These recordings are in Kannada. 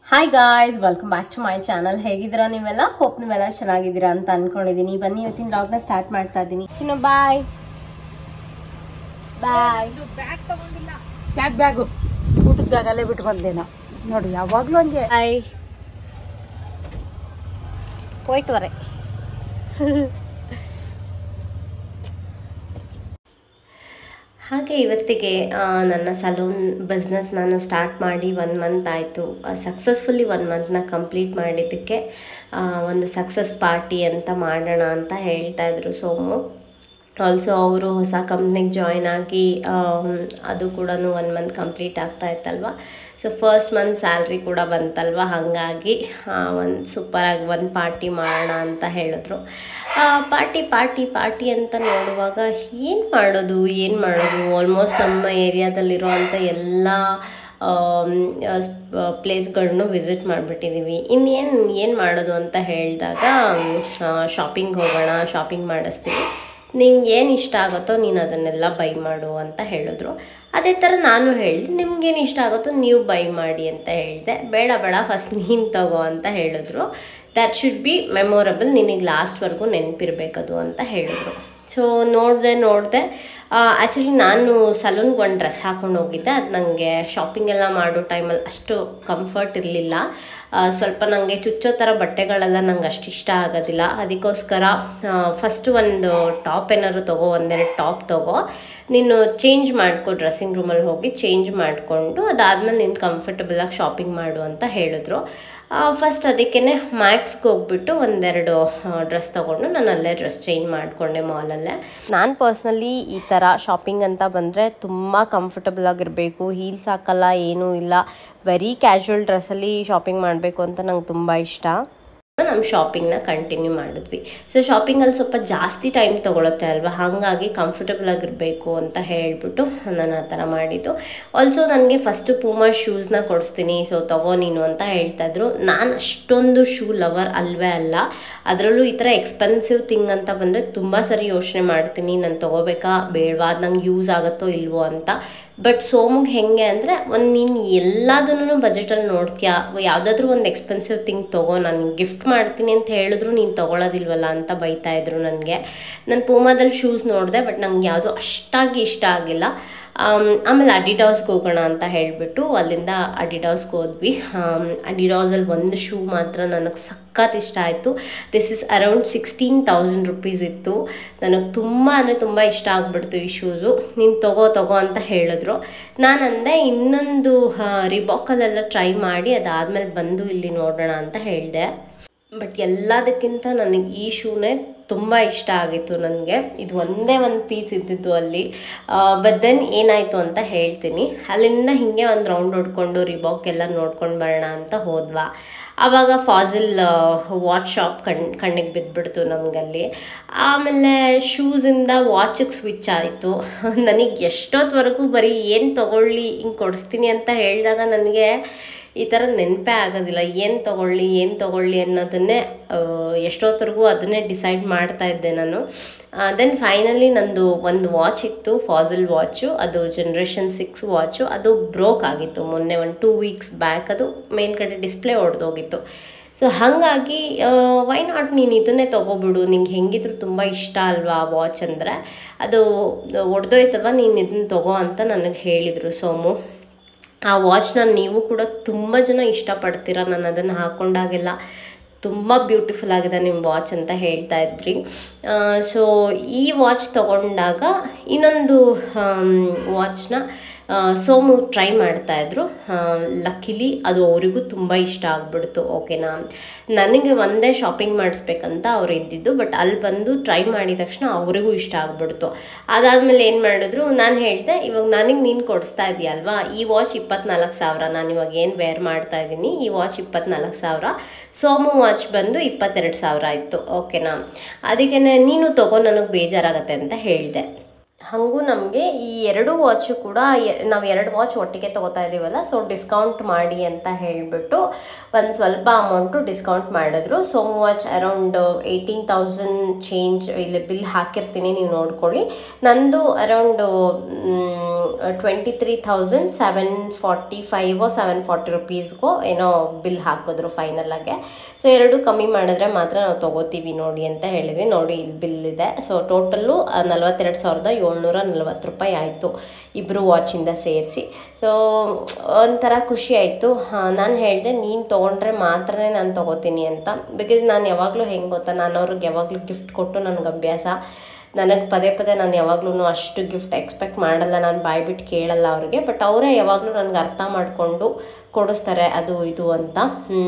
hi guys welcome back to my channel ಹೇಗಿದ್ದೀರಾ ನೀವೆಲ್ಲ ಹೋಪ್ ನೀವೆಲ್ಲ ಚೆನ್ನಾಗಿದ್ದೀರಾ ಅಂತ ಅನ್ಕೊಂಡಿದೀನಿ ಬನ್ನಿ ಇವತ್ತಿನ ಲಾಗ್ನ ಸ್ಟಾರ್ಟ್ ಮಾಡ್ತಾ ಇದ್ದೀನಿ Chinnu bye bye bag bag ಊಟದ ಬ್ಯಾಗ್ ಅಲ್ಲೇ ಬಿಟ್ಟು ಬಂದೆ ನಾ ನೋಡಿ ಯಾವಾಗ್ಲೂ ಹಂಗೆ ಬಾಯ್ ಹೋಯ್ತು ವರೆ ಹಾಗೆ ಇವತ್ತಿಗೆ ಆ, ನನ್ನ ಸಲೂನ್ ಬಿಸ್ನೆಸ್ ನಾನು ಸ್ಟಾರ್ಟ್ ಮಾಡಿ ಒನ್ ಮಂತ್ ಆಯಿತು ಸಕ್ಸಸ್ಫುಲ್ಲಿ ಒನ್ ಮಂತ್ನ ಕಂಪ್ಲೀಟ್ ಮಾಡಿದ್ದಕ್ಕೆ ಆ, ಒಂದು ಸಕ್ಸಸ್ ಪಾರ್ಟಿ ಅಂತ ಮಾಡೋಣ ಅಂತ ಹೇಳ್ತಾ ಇದ್ರು ಸೋಮು ಆಲ್ಸೋ ಅವರು ಹೊಸ ಕಂಪ್ನಿಗೆ ಜಾಯ್ನ್ ಆಗಿ ಆಮ್, ಅದು ಕೂಡ ಒನ್ ಮಂತ್ ಕಂಪ್ಲೀಟ್ ಆಗ್ತಾ ಇತ್ತಲ್ವ ಸೊ ಫಸ್ಟ್ ಮಂತ್ ಸ್ಯಾಲ್ರಿ ಕೂಡ ಬಂತಲ್ವ ಹಾಗಾಗಿ ಒಂದು ಸೂಪರಾಗಿ ಒಂದು ಪಾರ್ಟಿ ಮಾಡೋಣ ಅಂತ ಹೇಳಿದ್ರು ಪಾರ್ಟಿ ಪಾರ್ಟಿ ಪಾರ್ಟಿ ಅಂತ ನೋಡುವಾಗ ಏನು ಮಾಡೋದು ಏನು ಮಾಡೋದು ಆಲ್ಮೋಸ್ಟ್ ನಮ್ಮ ಏರಿಯಾದಲ್ಲಿರುವಂಥ ಎಲ್ಲ ಪ್ಲೇಸ್ಗಳನ್ನು ವಿಸಿಟ್ ಮಾಡಿಬಿಟ್ಟಿದ್ದೀವಿ ಇನ್ನೇನು ಏನು ಮಾಡೋದು ಅಂತ ಹೇಳಿದಾಗ ಶಾಪಿಂಗ್ ಹೋಗೋಣ ಶಾಪಿಂಗ್ ಮಾಡಿಸ್ತೀವಿ ನಿಂಗೆ ಏನು ಇಷ್ಟ ಆಗುತ್ತೋ ನೀನು ಅದನ್ನೆಲ್ಲ ಬೈ ಮಾಡು ಅಂತ ಹೇಳಿದ್ರು ಅದೇ ಥರ ನಾನು ಹೇಳಿದೆ ನಿಮ್ಗೇನು ಇಷ್ಟ ಆಗುತ್ತೋ ನೀವು ಬೈ ಮಾಡಿ ಅಂತ ಹೇಳಿದೆ ಬೇಡ ಬೇಡ ಫಸ್ಟ್ ನೀನು ತಗೋ ಅಂತ ಹೇಳಿದ್ರು ದ್ಯಾಟ್ ಶುಡ್ ಬಿ ಮೆಮೊರಬಲ್ ನಿನಗೆ ಲಾಸ್ಟ್ವರೆಗೂ ನೆನಪಿರ್ಬೇಕದು ಅಂತ ಹೇಳಿದ್ರು ಸೊ ನೋಡಿದೆ ನೋಡಿದೆ ಆ್ಯಕ್ಚುಲಿ ನಾನು ಸಲೂನ್ಗೆ ಒಂದು ಡ್ರೆಸ್ ಹಾಕೊಂಡು ಹೋಗಿದ್ದೆ ಅದು ನನಗೆ ಶಾಪಿಂಗ್ ಎಲ್ಲ ಮಾಡೋ ಟೈಮಲ್ಲಿ ಅಷ್ಟು ಕಂಫರ್ಟ್ ಇರಲಿಲ್ಲ ಸ್ವಲ್ಪ ನನಗೆ ಚುಚ್ಚೋ ಥರ ಬಟ್ಟೆಗಳೆಲ್ಲ ನಂಗೆ ಅಷ್ಟು ಇಷ್ಟ ಆಗೋದಿಲ್ಲ ಅದಕ್ಕೋಸ್ಕರ ಫಸ್ಟು ಒಂದು ಟಾಪ್ ಏನಾದ್ರು ತಗೋ ಒಂದೆರಡು ಟಾಪ್ ತಗೋ ನೀನು ಚೇಂಜ್ ಮಾಡ್ಕೊ ಡ್ರೆಸ್ಸಿಂಗ್ ರೂಮಲ್ಲಿ ಹೋಗಿ ಚೇಂಜ್ ಮಾಡಿಕೊಂಡು ಅದಾದಮೇಲೆ ನೀನು ಕಂಫರ್ಟಬಲಾಗಿ ಶಾಪಿಂಗ್ ಮಾಡು ಅಂತ ಹೇಳಿದ್ರು ಫಸ್ಟ್ ಅದಕ್ಕೇ ಮ್ಯಾಕ್ಸ್ಗೆ ಹೋಗ್ಬಿಟ್ಟು ಒಂದೆರಡು ಡ್ರೆಸ್ ತೊಗೊಂಡು ನಾನು ಅಲ್ಲೇ ಡ್ರೆಸ್ ಚೇಂಜ್ ಮಾಡಿಕೊಂಡೆ ಮಾಲಲ್ಲೇ ನಾನು ಪರ್ಸ್ನಲಿ ಈ ಥರ ಶಾಪಿಂಗ್ ಅಂತ ಬಂದರೆ ತುಂಬ ಕಂಫರ್ಟಬಲ್ ಆಗಿರಬೇಕು ಹೀಲ್ಸ್ ಹಾಕಲ್ಲ ಏನೂ ಇಲ್ಲ ವೆರಿ ಕ್ಯಾಶುವಲ್ ಡ್ರೆಸ್ಸಲ್ಲಿ ಶಾಪಿಂಗ್ ಮಾಡಬೇಕು ಅಂತ ನಂಗೆ ತುಂಬ ಇಷ್ಟ ನಮ್ಮ ಶಾಪಿಂಗ್ನ ಕಂಟಿನ್ಯೂ ಮಾಡಿದ್ವಿ ಸೊ ಶಾಪಿಂಗಲ್ಲಿ ಸ್ವಲ್ಪ ಜಾಸ್ತಿ ಟೈಮ್ ತೊಗೊಳುತ್ತೆ ಅಲ್ವಾ ಹಾಗಾಗಿ ಕಂಫರ್ಟಬಲ್ ಆಗಿರಬೇಕು ಅಂತ ಹೇಳಿಬಿಟ್ಟು ನಾನು ಆ ಥರ ಮಾಡಿದ್ದು ಆಲ್ಸೋ ನನಗೆ ಫಸ್ಟು ಪೂಮಾ ಶೂಸ್ನ ಕೊಡಿಸ್ತೀನಿ ಸೊ ತಗೋ ನೀನು ಅಂತ ಹೇಳ್ತಾಯಿದ್ರು ನಾನು ಅಷ್ಟೊಂದು ಶೂ ಲವರ್ ಅಲ್ವೇ ಅಲ್ಲ ಅದರಲ್ಲೂ ಈ ಥರ ಎಕ್ಸ್ಪೆನ್ಸಿವ್ ಥಿಂಗ್ ಅಂತ ಬಂದರೆ ತುಂಬ ಸರಿ ಯೋಚನೆ ಮಾಡ್ತೀನಿ ನಾನು ತೊಗೋಬೇಕಾ ಬೇಡವಾ ಅದು ನಂಗೆ ಯೂಸ್ ಆಗುತ್ತೋ ಇಲ್ವೋ ಅಂತ ಬಟ್ ಸೋಮುಗೆ ಹೆಂಗೆ ಅಂದರೆ ಒಂದು ನೀನು ಎಲ್ಲದನ್ನು ಬಜೆಟಲ್ಲಿ ನೋಡ್ತೀಯಾ ಯಾವುದಾದ್ರೂ ಒಂದು ಎಕ್ಸ್ಪೆನ್ಸಿವ್ ಥಿಂಗ್ ತೊಗೋ ನಾನು ಗಿಫ್ಟ್ ಮಾಡ್ತೀನಿ ಅಂತ ಹೇಳಿದ್ರು ನೀನು ತೊಗೊಳೋದಿಲ್ವಲ್ಲ ಅಂತ ಬೈತಾ ಇದ್ರು ನನಗೆ ನಾನು ಪೂಮಾದಲ್ಲಿ ಶೂಸ್ ನೋಡಿದೆ ಬಟ್ ನಂಗೆ ಯಾವುದು ಅಷ್ಟಾಗಿ ಇಷ್ಟ ಆಗಿಲ್ಲ ಆಮೇಲೆ ಅಡಿಡಾಸ್ಗೆ ಹೋಗೋಣ ಅಂತ ಹೇಳಿಬಿಟ್ಟು ಅಲ್ಲಿಂದ ಅಡಿಡಾಸ್ಗೆ ಹೋದ್ವಿ ಅಡಿಡಾಸಲ್ಲಿ ಒಂದು ಶೂ ಮಾತ್ರ ನನಗೆ ಸಖತ್ ಇಷ್ಟ ಆಯಿತು this is around sixteen thousand rupees ಇತ್ತು ನನಗೆ ತುಂಬ ಅಂದರೆ ತುಂಬ ಇಷ್ಟ ಆಗ್ಬಿಡ್ತು ಈ ಶೂಸು ನೀನು ತಗೋ ತಗೋ ಅಂತ ಹೇಳಿದ್ರು ನಾನು ಅಂದೆ ಇನ್ನೊಂದು ರಿಬಾಕಲ್ಲೆಲ್ಲ ಟ್ರೈ ಮಾಡಿ ಅದಾದಮೇಲೆ ಬಂದು ಇಲ್ಲಿ ನೋಡೋಣ ಅಂತ ಹೇಳಿದೆ ಬಟ್ ಎಲ್ಲದಕ್ಕಿಂತ ನನಗೆ ಈ ಶೂನೇ ತುಂಬ ಇಷ್ಟ ಆಗಿತ್ತು ನನಗೆ ಇದು ಒಂದೇ ಒಂದು ಪೀಸ್ ಇದ್ದಿದ್ದು ಅಲ್ಲಿ ಬಟ್ ದೆನ್ ಏನಾಯಿತು ಅಂತ ಹೇಳ್ತೀನಿ ಅಲ್ಲಿಂದ ಹಿಂಗೆ ಒಂದು ರೌಂಡ್ ಹೊಡ್ಕೊಂಡು ರಿಬಾಕ್ ಎಲ್ಲ ನೋಡ್ಕೊಂಡು ಬರೋಣ ಅಂತ ಹೋದ್ವಾ ಆವಾಗ ಫಾಜಿಲ್ ವಾಚ್ ಶಾಪ್ ಕಣ್ ಕಣ್ಣಿಗೆ ಬಿದ್ದುಬಿಡ್ತು ನಮಗಲ್ಲಿ ಆಮೇಲೆ ಶೂಸಿಂದ ವಾಚಿಗೆ ಸ್ವಿಚ್ ಆಯಿತು ನನಗೆ ಎಷ್ಟೊತ್ತವರೆಗೂ ಬರೀ ಏನು ತೊಗೊಳ್ಳಿ ಹಿಂಗೆ ಕೊಡಿಸ್ತೀನಿ ಅಂತ ಹೇಳಿದಾಗ ನನಗೆ ಈ ಥರ ನೆನಪೇ ಆಗೋದಿಲ್ಲ ಏನು ತೊಗೊಳ್ಳಿ ಏನು ತೊಗೊಳ್ಳಿ ಅನ್ನೋದನ್ನೇ ಎಷ್ಟೊತ್ತರೆಗೂ ಅದನ್ನೇ ಡಿಸೈಡ್ ಮಾಡ್ತಾ ಇದ್ದೆ ನಾನು ದೆನ್ ಫೈನಲಿ ನಂದು ಒಂದು ವಾಚ್ ಇತ್ತು ಫಾಸಿಲ್ ವಾಚು ಅದು ಜನ್ರೇಷನ್ ಸಿಕ್ಸ್ ವಾಚು ಅದು ಬ್ರೋಕ್ ಆಗಿತ್ತು ಮೊನ್ನೆ ಒಂದು ಟೂ ವೀಕ್ಸ್ ಬ್ಯಾಕ್ ಅದು ಮೇಲ್ಗಡೆ ಡಿಸ್ಪ್ಲೇ ಹೊಡೆದೋಗಿತ್ತು ಸೊ ಹಾಗಾಗಿ ವೈ ನಾಟ್ ನೀನು ಇದನ್ನೇ ತೊಗೊಬಿಡು ನಿಂಗೆ ಹೆಂಗಿದ್ರು ತುಂಬ ಇಷ್ಟ ಅಲ್ವಾ ವಾಚ್ ಅಂದರೆ ಅದು ಒಡೆದೋಯ್ತಲ್ವ ನೀನು ಇದನ್ನ ತೊಗೋ ಅಂತ ನನಗೆ ಹೇಳಿದರು ಸೋಮು ಆ ವಾಚ್ನ ನೀವು ಕೂಡ ತುಂಬ ಜನ ಇಷ್ಟಪಡ್ತೀರ ನಾನು ಅದನ್ನು ಹಾಕ್ಕೊಂಡಾಗೆಲ್ಲ ತುಂಬ ಬ್ಯೂಟಿಫುಲ್ ಆಗಿದೆ ನಿಮ್ಮ ವಾಚ್ ಅಂತ ಹೇಳ್ತಾ ಇದ್ರಿ ಸೊ ಈ ವಾಚ್ ತೊಗೊಂಡಾಗ ಇನ್ನೊಂದು ವಾಚ್ನ ಸೋಮು ಟ್ರೈ ಮಾಡ್ತಾಯಿದ್ರು ಲಕ್ಕಿಲಿ ಅದು ಅವರಿಗೂ ತುಂಬ ಇಷ್ಟ ಆಗ್ಬಿಡ್ತು ಓಕೆನಾ ನನಗೆ ಒಂದೇ ಶಾಪಿಂಗ್ ಮಾಡಿಸ್ಬೇಕಂತ ಅವ್ರು ಇದ್ದಿದ್ದು ಬಟ್ ಅಲ್ಲಿ ಬಂದು ಟ್ರೈ ಮಾಡಿದ ತಕ್ಷಣ ಅವರಿಗೂ ಇಷ್ಟ ಆಗ್ಬಿಡ್ತು ಅದಾದಮೇಲೆ ಏನು ಮಾಡಿದ್ರು ನಾನು ಹೇಳಿದೆ ಇವಾಗ ನನಗೆ ನೀನು ಕೊಡಿಸ್ತಾ ಇದೆಯಲ್ವಾ ಈ ವಾಚ್ ಇಪ್ಪತ್ನಾಲ್ಕು ಸಾವಿರ ನಾನು ಇವಾಗ ಏನು ವೇರ್ ಮಾಡ್ತಾ ಇದ್ದೀನಿ ಈ ವಾಚ್ ಇಪ್ಪತ್ನಾಲ್ಕು ಸಾವಿರ ಸೋಮು ವಾಚ್ ಬಂದು ಇಪ್ಪತ್ತೆರಡು ಸಾವಿರ ಇತ್ತು ಓಕೆನಾ ಅದಕ್ಕೆ ನೀನು ತಗೋ ನನಗೆ ಬೇಜಾರಾಗತ್ತೆ ಅಂತ ಹೇಳಿದೆ ಹಾಗೂ ನಮಗೆ ಈ ಎರಡು ವಾಚು ಕೂಡ ನಾವು ಎರಡು ವಾಚ್ ಒಟ್ಟಿಗೆ ತೊಗೋತಾ ಇದ್ದೀವಲ್ಲ ಸೊ ಡಿಸ್ಕೌಂಟ್ ಮಾಡಿ ಅಂತ ಹೇಳಿಬಿಟ್ಟು ಒಂದು ಸ್ವಲ್ಪ ಅಮೌಂಟು ಡಿಸ್ಕೌಂಟ್ ಮಾಡಿದ್ರು Som watch around eighteen thousand change ಇಲ್ಲಿ ಬಿಲ್ ಹಾಕಿರ್ತೀನಿ ನೀವು ನೋಡ್ಕೊಳ್ಳಿ ನಂದು around twenty three thousand seven forty ಫೈವೋ ಸೆವೆನ್ ಫಾರ್ಟಿ ರುಪೀಸ್ಗೋ ಏನೋ ಬಿಲ್ ಹಾಕಿದ್ರು ಫೈನಲಾಗೆ ಸೊ ಎರಡು ಕಮ್ಮಿ ಮಾಡಿದ್ರೆ ಮಾತ್ರ ನಾವು ತೊಗೋತೀವಿ ನೋಡಿ ಅಂತ ಹೇಳಿದ್ವಿ ನೋಡಿ ಇಲ್ಲಿ ಬಿಲ್ ಇದೆ ಸೊ ಟೋಟಲ್ಲು ನಲ್ವತ್ತೆರಡು ಸಾವಿರದ ಏಳ್ನೂರ ನಲ್ವತ್ತು ರೂಪಾಯಿ ಆಯಿತು ಇಬ್ಬರು ವಾಚಿಂದ ಸೇರಿಸಿ ಸೊ ಒಂಥರ ಖುಷಿ ಆಯಿತು ನಾನು ಹೇಳಿದೆ ನೀನು ತೊಗೊಂಡ್ರೆ ಮಾತ್ರನೇ ನಾನು ತೊಗೋತೀನಿ ಅಂತ ಬಿಕಾಸ್ ನಾನು ಯಾವಾಗಲೂ ಹೆಂಗೆ ಗೊತ್ತಾ ನಾನು ಅವ್ರಿಗೆ ಯಾವಾಗಲೂ ಗಿಫ್ಟ್ ಕೊಟ್ಟು ನನಗೆ ಅಭ್ಯಾಸ ನನಗೆ ಪದೇ ಪದೇ ನಾನು ಯಾವಾಗ್ಲೂ ಅಷ್ಟು ಗಿಫ್ಟ್ ಎಕ್ಸ್ಪೆಕ್ಟ್ ಮಾಡಲ್ಲ ನಾನು ಬಾಯ್ಬಿಟ್ಟು ಕೇಳಲ್ಲ ಅವ್ರಿಗೆ ಬಟ್ ಅವರೇ ಯಾವಾಗಲೂ ನನಗೆ ಅರ್ಥ ಮಾಡಿಕೊಂಡು ಕೊಡಿಸ್ತಾರೆ ಅದು ಇದು ಅಂತ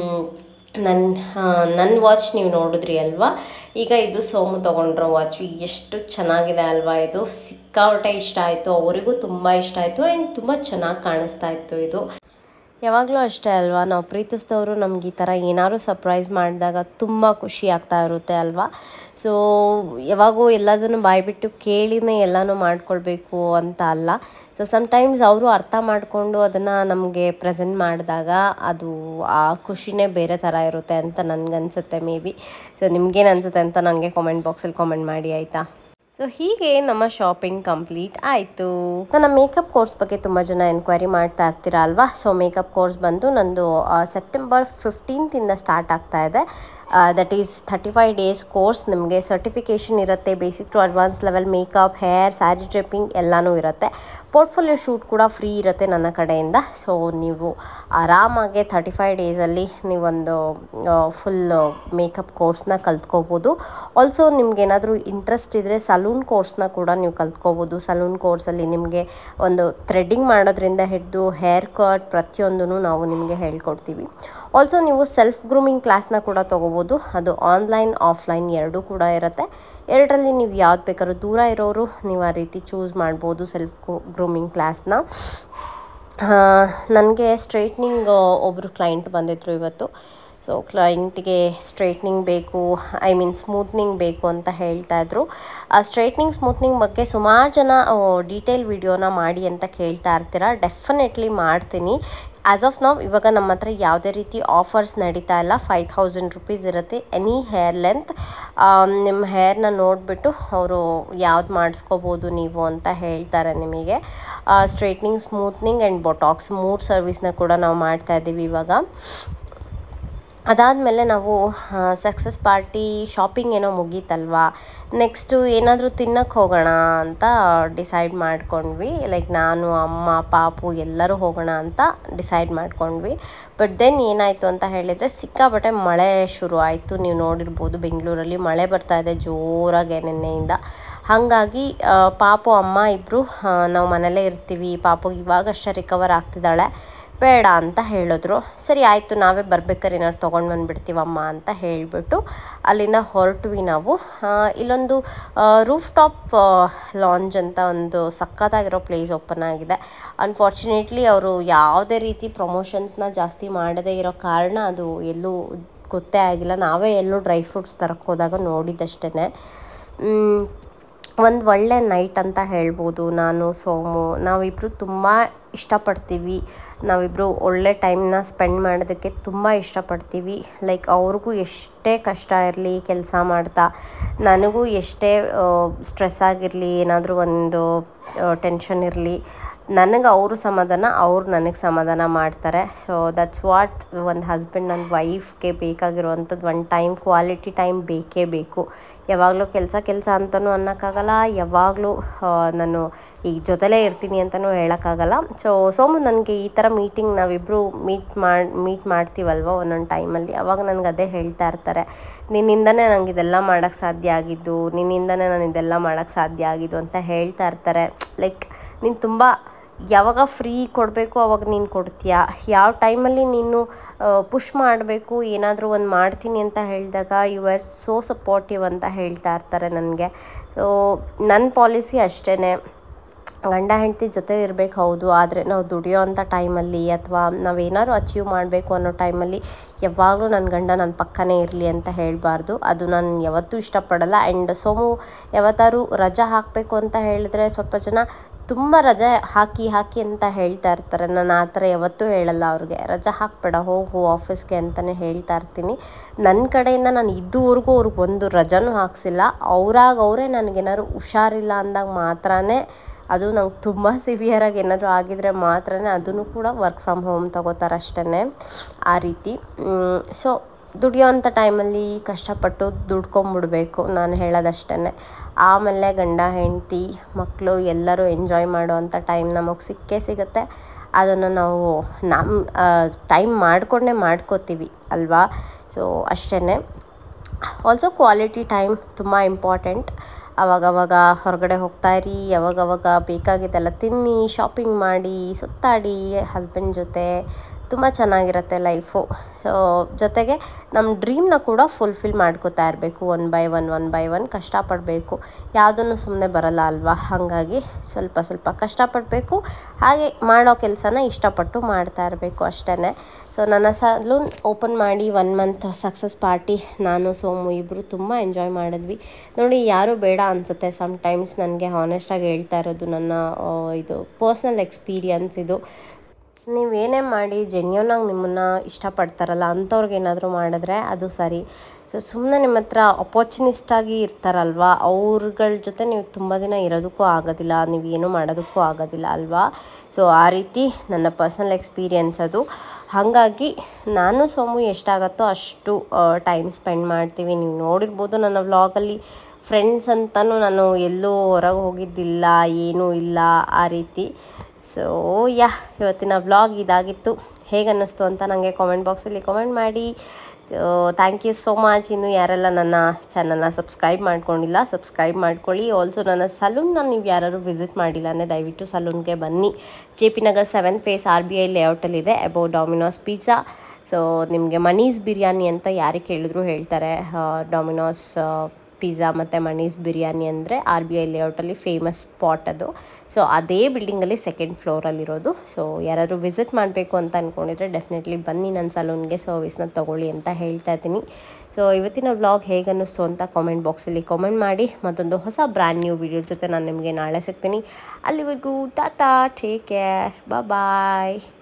ನನ್ನ ನನ್ನ ವಾಚ್ ನೀವು ನೋಡಿದ್ರಿ ಅಲ್ವಾ ಈಗ ಇದು ಸೋಮು ತೊಗೊಂಡ್ರೋ ವಾಚ್ ಎಷ್ಟು ಚೆನ್ನಾಗಿದೆ ಅಲ್ವಾ ಇದು ಸಿಕ್ಕಾಪಟ್ಟೆ ಇಷ್ಟ ಆಯಿತು ಅವರಿಗೂ ತುಂಬ ಇಷ್ಟ ಆಯಿತು ಆ್ಯಂಡ್ ತುಂಬ ಚೆನ್ನಾಗಿ ಕಾಣಿಸ್ತಾ ಇತ್ತು ಇದು ಯಾವಾಗಲೂ ಅಷ್ಟೇ ಅಲ್ವಾ ನಾವು ಪ್ರೀತಿಸಿದವರು ನಮ್ಗೆ ಈ ಥರ ಏನಾದ್ರು ಸರ್ಪ್ರೈಸ್ ಮಾಡಿದಾಗ ತುಂಬ ಖುಷಿ ಆಗ್ತಾ ಇರುತ್ತೆ ಅಲ್ವಾ ಸೊ ಯಾವಾಗೂ ಎಲ್ಲದನ್ನು ಬಾಯ್ಬಿಟ್ಟು ಕೇಳಿನೇ ಎಲ್ಲನೂ ಮಾಡ್ಕೊಳ್ಬೇಕು ಅಂತ ಅಲ್ಲ ಸೊ ಸಮ್ಟೈಮ್ಸ್ ಅವರು ಅರ್ಥ ಮಾಡಿಕೊಂಡು ಅದನ್ನು ನಮಗೆ ಪ್ರೆಸೆಂಟ್ ಮಾಡಿದಾಗ ಅದು ಆ ಖುಷಿನೇ ಬೇರೆ ಥರ ಇರುತ್ತೆ ಅಂತ ನನಗನ್ಸುತ್ತೆ ಮೇ ಬಿ ಸೊ ನಿಮ್ಗೇನು ಅನಿಸುತ್ತೆ ಅಂತ ನನಗೆ ಕಾಮೆಂಟ್ ಬಾಕ್ಸಲ್ಲಿ ಕಾಮೆಂಟ್ ಮಾಡಿ ಆಯಿತಾ ಸೊ ಹೀಗೆ ನಮ್ಮ ಶಾಪಿಂಗ್ ಕಂಪ್ಲೀಟ್ ಆಯಿತು ನನ್ನ ಮೇಕಪ್ ಕೋರ್ಸ್ ಬಗ್ಗೆ ತುಂಬ ಜನ ಎನ್ಕ್ವೈರಿ ಮಾಡ್ತಾ ಇರ್ತೀರಾ ಅಲ್ವಾ ಸೊ ಮೇಕಪ್ ಕೋರ್ಸ್ ಬಂದು ನಂದು ಸೆಪ್ಟೆಂಬರ್ ಫಿಫ್ಟೀನ್ತಿಂದ ಸ್ಟಾರ್ಟ್ ಆಗ್ತಾ ಇದೆ that is thirty five days course ನಿಮಗೆ ಸರ್ಟಿಫಿಕೇಷನ್ ಇರುತ್ತೆ basic to advance level makeup hair sari draping ಎಲ್ಲನೂ ಇರುತ್ತೆ ಪೋರ್ಟ್ಫೋಲಿಯೋ ಶೂಟ್ ಕೂಡ ಫ್ರೀ ಇರುತ್ತೆ ನನ್ನ ಕಡೆಯಿಂದ ಸೊ ನೀವು ಆರಾಮಾಗೆ ಥರ್ಟಿ ಫೈವ್ ಡೇಸಲ್ಲಿ ನೀವೊಂದು ಫುಲ್ ಮೇಕಪ್ ಕೋರ್ಸ್ನ ಕಲ್ತ್ಕೋಬೋದು ಆಲ್ಸೋ ನಿಮ್ಗೇನಾದರೂ ಇಂಟ್ರೆಸ್ಟ್ ಇದ್ದರೆ ಸಲೂನ್ ಕೋರ್ಸ್ನ ಕೂಡ ನೀವು ಕಲ್ತ್ಕೋಬೋದು ಸಲೂನ್ ಕೋರ್ಸಲ್ಲಿ ನಿಮಗೆ ಒಂದು ಥ್ರೆಡ್ಡಿಂಗ್ ಮಾಡೋದ್ರಿಂದ ಹಿಡಿದು ಹೇರ್ ಕಟ್ ಪ್ರತಿಯೊಂದೂ ನಾವು ನಿಮಗೆ ಹೇಳ್ಕೊಡ್ತೀವಿ ಆಲ್ಸೋ ನೀವು ಸೆಲ್ಫ್ ಗ್ರೂಮಿಂಗ್ ಕ್ಲಾಸ್ನ ಕೂಡ ತೊಗೋಬೋದು ಅದು ಆನ್ಲೈನ್ ಆಫ್ಲೈನ್ ಎರಡೂ ಕೂಡ ಇರುತ್ತೆ ಎರಡರಲ್ಲಿ ನೀವು ಯಾವ್ದು ಬೇಕಾದ್ರೂ ದೂರ ಇರೋರು ನೀವು ಆ ರೀತಿ ಚೂಸ್ ಮಾಡ್ಬೋದು ಸೆಲ್ಫ್ ಗ್ರೂಮಿಂಗ್ ಕ್ಲಾಸ್ನ ನನಗೆ ಸ್ಟ್ರೈಟ್ನಿಂಗ್ ಒಬ್ಬರು ಕ್ಲೈಂಟ್ ಬಂದಿದ್ದರು ಇವತ್ತು ಸೊ ಕ್ಲೈಂಟ್ಗೆ ಸ್ಟ್ರೈಟ್ನಿಂಗ್ ಬೇಕು ಐ ಮೀನ್ ಸ್ಮೂತ್ನಿಂಗ್ ಬೇಕು ಅಂತ ಹೇಳ್ತಾ ಇದ್ರು ಆ ಸ್ಟ್ರೈಟ್ನಿಂಗ್ ಸ್ಮೂತ್ನಿಂಗ್ ಬಗ್ಗೆ ಸುಮಾರು ಜನ ಡೀಟೇಲ್ ವಿಡಿಯೋನ ಮಾಡಿ ಅಂತ ಕೇಳ್ತಾ ಇರ್ತೀರ ಡೆಫಿನೆಟ್ಲಿ ಮಾಡ್ತೀನಿ ಆ್ಯಸ್ ಆಫ್ ನಾವು ಇವಾಗ ನಮ್ಮ ಹತ್ರ ಯಾವುದೇ ರೀತಿ ಆಫರ್ಸ್ ನಡೀತಾ ಇಲ್ಲ ಫೈವ್ ಥೌಸಂಡ್ ರುಪೀಸ್ ಇರುತ್ತೆ ಎನಿ ಹೇರ್ ಲೆಂತ್ ನಿಮ್ಮ ಹೇರ್ನ ನೋಡಿಬಿಟ್ಟು ಅವರು ಯಾವ್ದು ಮಾಡಿಸ್ಕೋಬೋದು ನೀವು ಅಂತ ಹೇಳ್ತಾರೆ ನಿಮಗೆ ಸ್ಟ್ರೈಟ್ನಿಂಗ್ ಸ್ಮೂತ್ನಿಂಗ್ ಆ್ಯಂಡ್ ಬೊಟಾಕ್ಸ್ ಮೂರು ಸರ್ವಿಸ್ನ ಕೂಡ ನಾವು ಮಾಡ್ತಾ ಇದ್ದೀವಿ ಇವಾಗ ಅದಾದಮೇಲೆ ನಾವು ಸಕ್ಸಸ್ ಪಾರ್ಟಿ ಶಾಪಿಂಗ್ ಏನೋ ಮುಗೀತಲ್ವಾ ನೆಕ್ಸ್ಟು ಏನಾದರೂ ತಿನ್ನಕ್ಕೆ ಹೋಗೋಣ ಅಂತ ಡಿಸೈಡ್ ಮಾಡ್ಕೊಂಡ್ವಿ ಲೈಕ್ ನಾನು ಅಮ್ಮ ಪಾಪು ಎಲ್ಲರೂ ಹೋಗೋಣ ಅಂತ ಡಿಸೈಡ್ ಮಾಡ್ಕೊಂಡ್ವಿ ಬಟ್ ದೆನ್ ಏನಾಯಿತು ಅಂತ ಹೇಳಿದರೆ ಸಿಕ್ಕಾಪಟ್ಟೆ ಮಳೆ ಶುರು ಆಯಿತು ನೀವು ನೋಡಿರ್ಬೋದು ಬೆಂಗಳೂರಲ್ಲಿ ಮಳೆ ಬರ್ತಾ ಇದೆ ಜೋರಾಗಿ ನೆನ್ನೆಯಿಂದ ಹಾಗಾಗಿ ಪಾಪು ಅಮ್ಮ ಇಬ್ಬರು ನಾವು ಮನೇಲೇ ಇರ್ತೀವಿ ಪಾಪು ಇವಾಗಷ್ಟೇ ರಿಕವರ್ ಆಗ್ತಿದ್ದಾಳೆ ಬೇಡ ಅಂತ ಹೇಳಿದ್ರು ಸರಿ ಆಯಿತು ನಾವೇ ಬರ್ಬೇಕಾದ್ರೆ ಏನಾದ್ರು ತೊಗೊಂಡು ಬಂದುಬಿಡ್ತೀವಮ್ಮ ಅಂತ ಹೇಳಿಬಿಟ್ಟು ಅಲ್ಲಿಂದ ಹೊರಟ್ವಿ ನಾವು ಇಲ್ಲೊಂದು ರೂಫ್ ಟಾಪ್ ಲಾಂಜ್ ಅಂತ ಒಂದು ಸಖತ್ತಾಗಿರೋ ಪ್ಲೇಸ್ ಓಪನ್ ಆಗಿದೆ ಅನ್ಫಾರ್ಚುನೇಟ್ಲಿ ಅವರು ಯಾವುದೇ ರೀತಿ ಪ್ರಮೋಷನ್ಸ್ನ ಜಾಸ್ತಿ ಮಾಡದೇ ಇರೋ ಕಾರಣ ಅದು ಎಲ್ಲೂ ಗೊತ್ತೇ ಆಗಿಲ್ಲ ನಾವೇ ಎಲ್ಲೂ ಡ್ರೈ ಫ್ರೂಟ್ಸ್ ತರಕ್ಕೆ ಹೋದಾಗ ನೋಡಿದ್ದಷ್ಟೇ ಒಂದು ಒಳ್ಳೆ ನೈಟ್ ಅಂತ ಹೇಳ್ಬೋದು ನಾನು ಸೋಮು ನಾವಿಬ್ಬರು ತುಂಬ ಇಷ್ಟಪಡ್ತೀವಿ ನಾವಿಬ್ಬರು ಒಳ್ಳೆ ಟೈಮ್ನ ಸ್ಪೆಂಡ್ ಮಾಡೋದಕ್ಕೆ ತುಂಬ ಇಷ್ಟಪಡ್ತೀವಿ ಲೈಕ್ ಅವ್ರಿಗೂ ಎಷ್ಟೇ ಕಷ್ಟ ಇರಲಿ ಕೆಲಸ ಮಾಡ್ತಾ ನನಗೂ ಎಷ್ಟೇ ಸ್ಟ್ರೆಸ್ ಆಗಿರಲಿ ಏನಾದರೂ ಒಂದು ಟೆನ್ಷನ್ ಇರಲಿ ನನಗೆ ಅವರು ಸಮಾಧಾನ ಅವ್ರು ನನಗೆ ಸಮಾಧಾನ ಮಾಡ್ತಾರೆ ಸೊ ದಟ್ಸ್ ವಾಟ್ ಒಂದು ಹಸ್ಬೆಂಡ್ ನನ್ನ ವೈಫ್ಗೆ ಬೇಕಾಗಿರುವಂಥದ್ದು ಒಂದು ಟೈಮ್ ಕ್ವಾಲಿಟಿ ಟೈಮ್ ಬೇಕೇ ಬೇಕು ಯಾವಾಗಲೂ ಕೆಲಸ ಕೆಲಸ ಅಂತಲೂ ಅನ್ನೋಕ್ಕಾಗಲ್ಲ ಯಾವಾಗಲೂ ನಾನು ಈ ಜೊತೆಲೇ ಇರ್ತೀನಿ ಅಂತಲೂ ಹೇಳೋಕ್ಕಾಗಲ್ಲ ಸೊ ಸೋಮು ನನಗೆ ಈ ಥರ ಮೀಟಿಂಗ್ ನಾವಿಬ್ಬರು ಮೀಟ್ ಮಾಡಿ ಮೀಟ್ ಮಾಡ್ತೀವಲ್ವ ಒಂದೊಂದು ಟೈಮಲ್ಲಿ ಅವಾಗ ನನಗೆ ಅದೇ ಹೇಳ್ತಾ ಇರ್ತಾರೆ ನಿನ್ನಿಂದನೇ ನಂಗೆ ಇದೆಲ್ಲ ಮಾಡೋಕ್ಕೆ ಸಾಧ್ಯ ಆಗಿದ್ದು ನಿನ್ನಿಂದನೇ ನಾನು ಇದೆಲ್ಲ ಮಾಡೋಕ್ಕೆ ಸಾಧ್ಯ ಆಗಿದ್ದು ಅಂತ ಹೇಳ್ತಾ ಇರ್ತಾರೆ ಲೈಕ್ ನೀನು ತುಂಬ ಯಾವಾಗ ಫ್ರೀ ಕೊಡಬೇಕು ಅವಾಗ ನೀನು ಕೊಡ್ತೀಯಾ ಯಾವ ಟೈಮಲ್ಲಿ ನೀನು ಪುಷ್ ಮಾಡಬೇಕು ಏನಾದರೂ ಒಂದು ಮಾಡ್ತೀನಿ ಅಂತ ಹೇಳಿದಾಗ ಯು ಆರ್ ಸೋ ಸಪೋರ್ಟಿವ್ ಅಂತ ಹೇಳ್ತಾ ಇರ್ತಾರೆ ನನಗೆ ಸೊ ನನ್ನ ಪಾಲಿಸಿ ಅಷ್ಟೇ ಗಂಡ ಹೆಂಡತಿ ಜೊತೆ ಇರಬೇಕು ಹೌದು ಆದರೆ ನಾವು ದುಡಿಯೋ ಅಂಥ ಟೈಮಲ್ಲಿ ಅಥವಾ ನಾವೇನಾದ್ರು ಅಚೀವ್ ಮಾಡಬೇಕು ಅನ್ನೋ ಟೈಮಲ್ಲಿ ಯಾವಾಗಲೂ ನನ್ನ ಗಂಡ ನನ್ನ ಪಕ್ಕನೇ ಇರಲಿ ಅಂತ ಹೇಳಬಾರ್ದು ಅದು ನಾನು ಯಾವತ್ತೂ ಇಷ್ಟಪಡಲ್ಲ ಆ್ಯಂಡ್ ಸೋಮು ಯಾವತ್ತಾರು ರಜಾ ಹಾಕಬೇಕು ಅಂತ ಹೇಳಿದ್ರೆ ಸ್ವಲ್ಪ ಜನ ತುಂಬ ರಜೆ ಹಾಕಿ ಹಾಕಿ ಅಂತ ಹೇಳ್ತಾ ಇರ್ತಾರೆ ನಾನು ಆ ಥರ ಯಾವತ್ತೂ ಹೇಳಲ್ಲ ಅವ್ರಿಗೆ ರಜೆ ಹಾಕ್ಬೇಡ ಹೋಗು ಆಫೀಸ್ಗೆ ಅಂತಲೇ ಹೇಳ್ತಾ ಇರ್ತೀನಿ ನನ್ನ ಕಡೆಯಿಂದ ನಾನು ಇದುವರೆಗೂ ಅವ್ರಿಗೆ ಒಂದು ರಜಾನೂ ಹಾಕ್ಸಿಲ್ಲ ಅವ್ರಾಗ ಅವರೇ ನನಗೇನಾದ್ರು ಹುಷಾರಿಲ್ಲ ಅಂದಾಗ ಮಾತ್ರನೇ ಅದು ನಂಗೆ ತುಂಬ ಸಿವಿಯರಾಗಿ ಏನಾದರೂ ಆಗಿದರೆ ಮಾತ್ರ ಅದನ್ನು ಕೂಡ ವರ್ಕ್ ಫ್ರಮ್ ಹೋಮ್ ತಗೋತಾರೆ ಅಷ್ಟೇ ಆ ರೀತಿ ಸೊ ದುಡಿಯೋವಂಥ ಟೈಮಲ್ಲಿ ಕಷ್ಟಪಟ್ಟು ದುಡ್ಕೊಂಬಿಡ್ಬೇಕು ನಾನು ಹೇಳೋದಷ್ಟೇ ಆಮೇಲೆ ಗಂಡ ಹೆಂಡತಿ ಮಕ್ಕಳು ಎಲ್ಲರೂ ಎಂಜಾಯ್ ಮಾಡೋವಂಥ ಟೈಮ್ ನಮಗೆ ಸಿಕ್ಕೇ ಸಿಗುತ್ತೆ ಅದನ್ನು ನಾವು ನಮ್ಮ ಟೈಮ್ ಮಾಡಿಕೊಂಡೇ ಮಾಡ್ಕೋತೀವಿ ಅಲ್ವಾ ಸೊ ಅಷ್ಟೇ ಆಲ್ಸೋ ಕ್ವಾಲಿಟಿ ಟೈಮ್ ತುಂಬ ಇಂಪಾರ್ಟೆಂಟ್ ಅವಾಗವಾಗ ಹೊರಗಡೆ ಹೋಗ್ತಾ ಇರಿ ಅವಾಗವಾಗ ಬೇಕಾಗಿದ್ದೆಲ್ಲ ತಿನ್ನಿ ಶಾಪಿಂಗ್ ಮಾಡಿ ಸುತ್ತಾಡಿ ಹಸ್ಬೆಂಡ್ ಜೊತೆ ತುಂಬ ಚೆನ್ನಾಗಿರುತ್ತೆ ಲೈಫು ಸೊ ಜೊತೆಗೆ ನಮ್ಮ ಡ್ರೀಮ್ನ ಕೂಡ ಫುಲ್ಫಿಲ್ ಮಾಡ್ಕೋತಾ ಇರಬೇಕು one by one one by one ಕಷ್ಟಪಡಬೇಕು ಯಾವುದನ್ನು ಸುಮ್ಮನೆ ಬರಲ್ಲ ಅಲ್ವಾ ಹಾಗಾಗಿ ಸ್ವಲ್ಪ ಸ್ವಲ್ಪ ಕಷ್ಟಪಡಬೇಕು ಹಾಗೆ ಮಾಡೋ ಕೆಲಸನ ಇಷ್ಟಪಟ್ಟು ಮಾಡ್ತಾ ಇರಬೇಕು ಅಷ್ಟೇ ಸೊ ನನ್ನ ಸಲೂನ್ ಓಪನ್ ಮಾಡಿ ಒನ್ ಮಂತ್ ಸಕ್ಸಸ್ ಪಾರ್ಟಿ ನಾನು ಸೋಮು ಇಬ್ಬರು ತುಂಬ ಎಂಜಾಯ್ ಮಾಡಿದ್ವಿ ನೋಡಿ ಯಾರೂ ಬೇಡ ಅನಿಸುತ್ತೆ ಸಮ್ಟೈಮ್ಸ್ ನನಗೆ ಹಾನೆಸ್ಟಾಗಿ ಹೇಳ್ತಾ ಇರೋದು ನನ್ನ ಆ, ಇದು ಪರ್ಸ್ನಲ್ ಎಕ್ಸ್ಪೀರಿಯನ್ಸ್ ಇದು ನೀವೇನೇ ಮಾಡಿ ಜೆನ್ಯೂನಾಗಿ ನಿಮ್ಮನ್ನು ಇಷ್ಟಪಡ್ತಾರಲ್ಲ ಅಂಥವ್ರಿಗೆ ಏನಾದರೂ ಮಾಡಿದ್ರೆ ಅದು ಸರಿ ಸೊ ಸುಮ್ಮನೆ ನಿಮ್ಮ ಹತ್ರ ಅಪೋರ್ಚುನಿಸ್ಟಾಗಿ ಇರ್ತಾರಲ್ವ ಅವ್ರಗಳ ಜೊತೆ ನೀವು ತುಂಬ ದಿನ ಇರೋದಕ್ಕೂ ಆಗೋದಿಲ್ಲ ನೀವು ಏನೂ ಮಾಡೋದಕ್ಕೂ ಆಗೋದಿಲ್ಲ ಅಲ್ವಾ ಸೊ ಆ ರೀತಿ ನನ್ನ ಪರ್ಸ್ನಲ್ ಎಕ್ಸ್ಪೀರಿಯನ್ಸ್ ಅದು ಹಾಗಾಗಿ ನಾನು ಸೋಮು ಎಷ್ಟಾಗತ್ತೋ ಅಷ್ಟು ಟೈಮ್ ಸ್ಪೆಂಡ್ ಮಾಡ್ತೀವಿ ನೀವು ನೋಡಿರ್ಬೋದು ನನ್ನ ವ್ಲಾಗಲ್ಲಿ ಫ್ರೆಂಡ್ಸ್ ಅಂತಲೂ ನಾನು ಎಲ್ಲೂ ಹೊರಗೆ ಹೋಗಿದ್ದಿಲ್ಲ ಏನೂ ಇಲ್ಲ ಆ ರೀತಿ ಸೊ ಯಾ ಇವತ್ತಿನ ವ್ಲಾಗ್ ಇದಾಗಿತ್ತು ಹೇಗೆ ಅನ್ನಿಸ್ತು ಅಂತ ನನಗೆ ಕಾಮೆಂಟ್ ಬಾಕ್ಸಲ್ಲಿ ಕಾಮೆಂಟ್ ಮಾಡಿ so thank you so much ಇನ್ನು ಯಾರೆಲ್ಲ ನನ್ನ ಚಾನಲ್ನ ಸಬ್ಸ್ಕ್ರೈಬ್ ಮಾಡ್ಕೊಂಡಿಲ್ಲ ಸಬ್ಸ್ಕ್ರೈಬ್ ಮಾಡ್ಕೊಳ್ಳಿ ಆಲ್ಸೋ ನನ್ನ ಸಲೂನ್ನ ನೀವು ಯಾರು ವಿಸಿಟ್ ಮಾಡಿಲ್ಲ ಅಂದರೆ ದಯವಿಟ್ಟು ಸಲೂನ್ಗೆ ಬನ್ನಿ J P Nagar seven phase R B I ಲೇಔಟಲ್ಲಿದೆ ಅಬೌ ಡಾಮಿನೋಸ್ ಪಿಜ್ಜಾ ಸೊ ನಿಮಗೆ ಮನೀಸ್ ಬಿರಿಯಾನಿ ಅಂತ ಯಾರಿಗೆ ಕೇಳಿದ್ರು ಹೇಳ್ತಾರೆ ಡಾಮಿನೋಸ್ ಪಿಜ್ಜಾ ಮತ್ತು ಮನೀಸ್ ಬಿರಿಯಾನಿ ಅಂದರೆ ಆರ್ ಬಿ ಐ ಲೇಔಟಲ್ಲಿ ಫೇಮಸ್ ಸ್ಪಾಟ್ ಅದು ಸೊ ಅದೇ ಬಿಲ್ಡಿಂಗಲ್ಲಿ ಸೆಕೆಂಡ್ ಫ್ಲೋರಲ್ಲಿರೋದು ಸೊ ಯಾರಾದರೂ ವಿಸಿಟ್ ಮಾಡಬೇಕು ಅಂತ ಅಂದ್ಕೊಂಡಿದ್ರೆ ಡೆಫಿನೆಟ್ಲಿ ಬನ್ನಿ ನನ್ನ ಸಲೂನ್ಗೆ ಸರ್ವಿಸ್ನ ತೊಗೊಳ್ಳಿ ಅಂತ ಹೇಳ್ತಾ ಇದ್ದೀನಿ ಸೊ ಇವತ್ತಿನ ವ್ಲಾಗ್ ಹೇಗೆ ಅನ್ನಿಸ್ತು ಅಂತ ಕಾಮೆಂಟ್ ಬಾಕ್ಸಲ್ಲಿ ಕಾಮೆಂಟ್ ಮಾಡಿ ಮತ್ತೊಂದು ಹೊಸ ಬ್ರ್ಯಾಂಡ್ ನ್ಯೂ ವಿಡಿಯೋ ಜೊತೆ ನಾನು ನಿಮಗೆ ನಾಳೆ ಸಿಗ್ತೀನಿ ಅಲ್ಲಿವರೆಗೂ ಟಾಟಾ ಟೇಕ್ ಕೇರ್ ಬಾಯ್